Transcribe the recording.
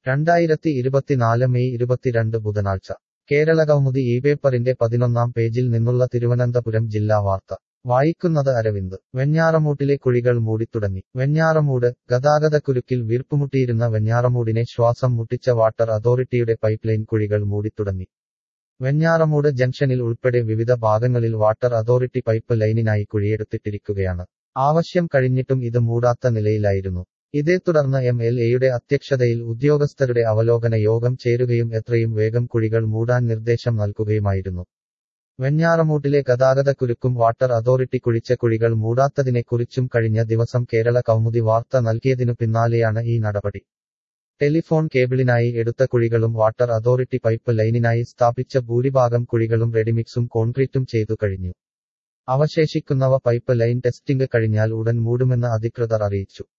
രണ്ടായിരത്തി ഇരുപത്തിനാല് മെയ് ഇരുപത്തിരണ്ട് ബുധനാഴ്ച കേരള കൗമുദി ഈ പേപ്പറിന്റെ പതിനൊന്നാം പേജിൽ നിന്നുള്ള തിരുവനന്തപുരം ജില്ലാ വാർത്ത വായിക്കുന്നത് അരവിന്ദ് വെഞ്ഞാറമൂട്ടിലെ കുഴികൾ മൂടിത്തുടങ്ങി വെഞ്ഞാറമൂട് ഗതാഗതക്കുരുക്കിൽ വീർപ്പുമുട്ടിയിരുന്ന വെഞ്ഞാറമൂടിനെ ശ്വാസം മുട്ടിച്ച വാട്ടർ അതോറിറ്റിയുടെ പൈപ്പ്ലൈൻ കുഴികൾ മൂടിത്തുടങ്ങി വെഞ്ഞാറമൂട് ജംഗ്ഷനിൽ ഉൾപ്പെടെ വിവിധ ഭാഗങ്ങളിൽ വാട്ടർ അതോറിറ്റി പൈപ്പ് ലൈനിനായി കുഴിയെടുത്തിട്ടിരിക്കുകയാണ് ആവശ്യം കഴിഞ്ഞിട്ടും ഇത് മൂടാത്ത നിലയിലായിരുന്നു ഇതേ തുടർന്ന് എം എൽ എയുടെ അധ്യക്ഷതയിൽ ഉദ്യോഗസ്ഥരുടെ അവലോകന യോഗം ചേരുകയും എത്രയും വേഗം കുഴികൾ മൂടാൻ നിർദ്ദേശം നൽകുകയുമായിരുന്നു വെഞ്ഞാറമൂട്ടിലെ ഗതാഗതക്കുരുക്കും വാട്ടർ അതോറിറ്റി കുഴിച്ച കുഴികൾ മൂടാത്തതിനെക്കുറിച്ചും കഴിഞ്ഞ ദിവസം കേരള കൗമുദി വാർത്ത നൽകിയതിനു പിന്നാലെയാണ് ഈ നടപടി ടെലിഫോൺ കേബിളിനായി എടുത്ത കുഴികളും വാട്ടർ അതോറിറ്റി പൈപ്പ് ലൈനിനായി സ്ഥാപിച്ച ഭൂരിഭാഗം കുഴികളും റെഡിമിക്സും കോൺക്രീറ്റും ചെയ്തു കഴിഞ്ഞു അവശേഷിക്കുന്നവ പൈപ്പ് ലൈൻ ടെസ്റ്റിംഗ് കഴിഞ്ഞാൽ ഉടൻ മൂടുമെന്ന് അധികൃതർ അറിയിച്ചു